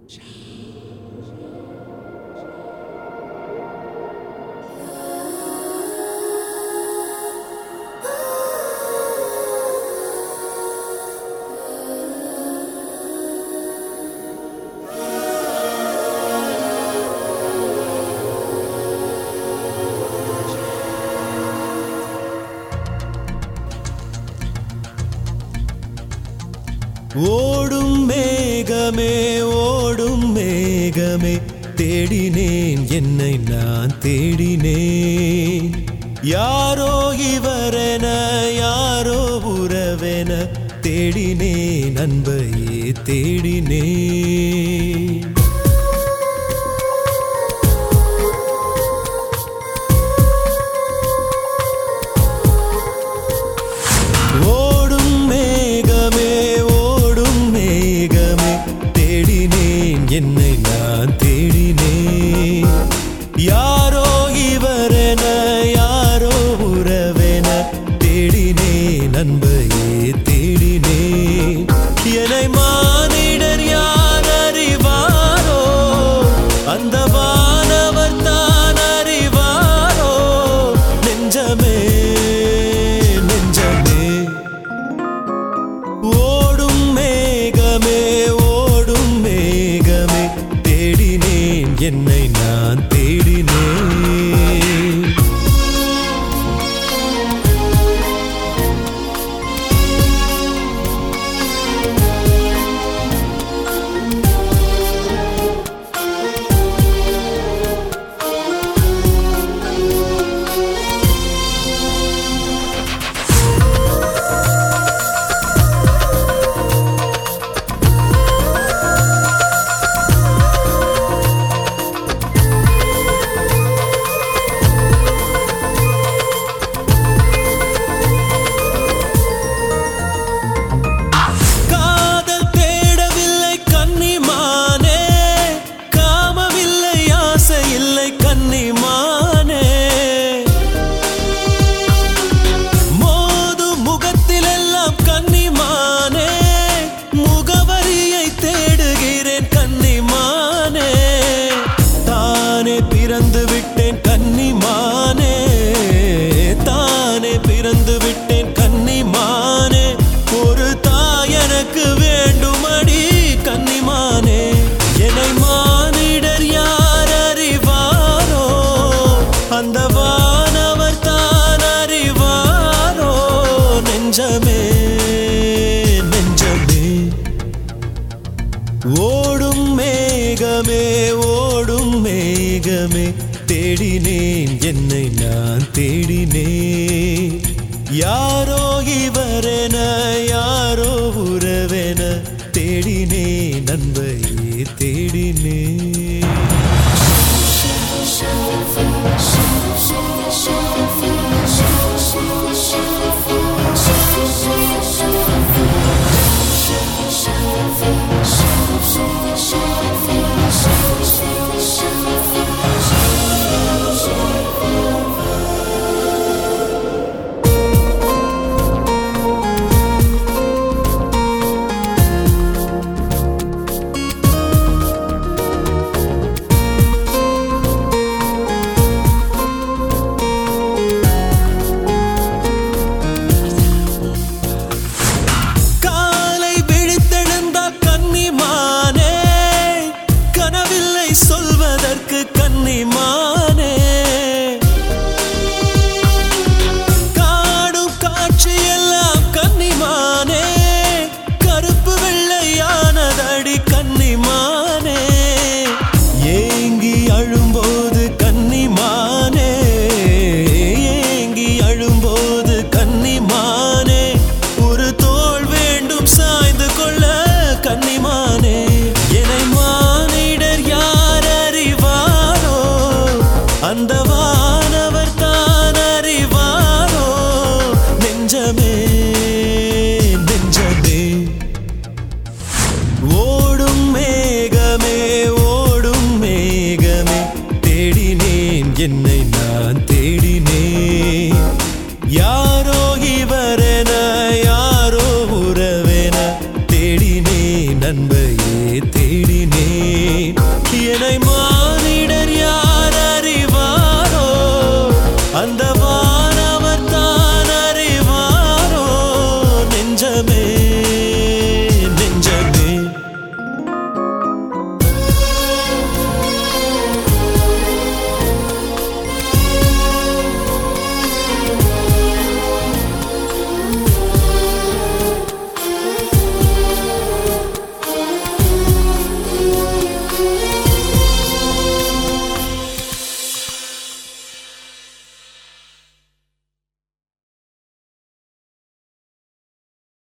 ஓடும் மேகமே ஓடும் மேகமே தேடினேன் என்னை நான் தேடினேன் யாரோ இவரென யாரோ உறவென தேடினேன் அன்பையே தேடினேன் ஓடும் மேகமே ஓடும் மேகமே தேடினேன் என்னை நான் தேடினேன் யாரோ இவரென யாரோ உறவென தேடினேன் அன்பையே தேடினேன் என்னை மானிடர் யார் அறிவாரோ அந்த வானவர் தான் அறிவாரோ நெஞ்சமே நெஞ்சமே ஓடும் மேகமே ஓடும் மேகமே தேடினேன் என்னை நான் தேடினேன் காதல் தேடவில்லை கன்னிமானே காமவில்லை ஆசை இல்லை கன்னிமானே மோது முகத்திலெல்லாம் கன்னிமானே முகவரியை தேடுகிறேன் கன்னிமானே தானே பிறந்து விட்டேன் கன்னிமானே தானே பிறந்து விட்டேன் கன்னிமானே ஒரு தாய் எனக்கு வேண்டுமடி கன்னிமானே என்னை மானிடர் யார் அறிவாரோ அந்த வானவர் தான் அறிவாரோ நெஞ்சமே நெஞ்சமே ஓடும் மேகமே ஓடும் மேகமே தேடினேன் என்னை நான் தேடினேன் யாரோ இவரென யாரோ உறவென தேடினேன் நண்பையே தேடினேன் காலை விழித்தெழுந்தால் கன்னிமானே கனவில்லை சொல்வதற்கு கன்னிமானே காடும் காட்சியெல்லாம் கன்னிமானே கருப்பு வெள்ளையானதடி கன்னிமானே ஏங்கி அழும்போது கன்னிமானே ஏங்கி அழும்போது கன்னிமானே ஒரு தோள் வேண்டும் சாய்ந்து கொள்ள கன்னிமானே என்னை மானிடர் யார் அறிவாரோ அந்த வானவர் தான் அறிவாரோ நெஞ்சமே நெஞ்சமே ஓடும் மேகமே ஓடும் மேகமே தேடினேன் என்னை நான் தேடினேன் யாரோ இவரென யாரோ உறவென தேடினேன் நண்பையே தேடினேன் என்னை மாற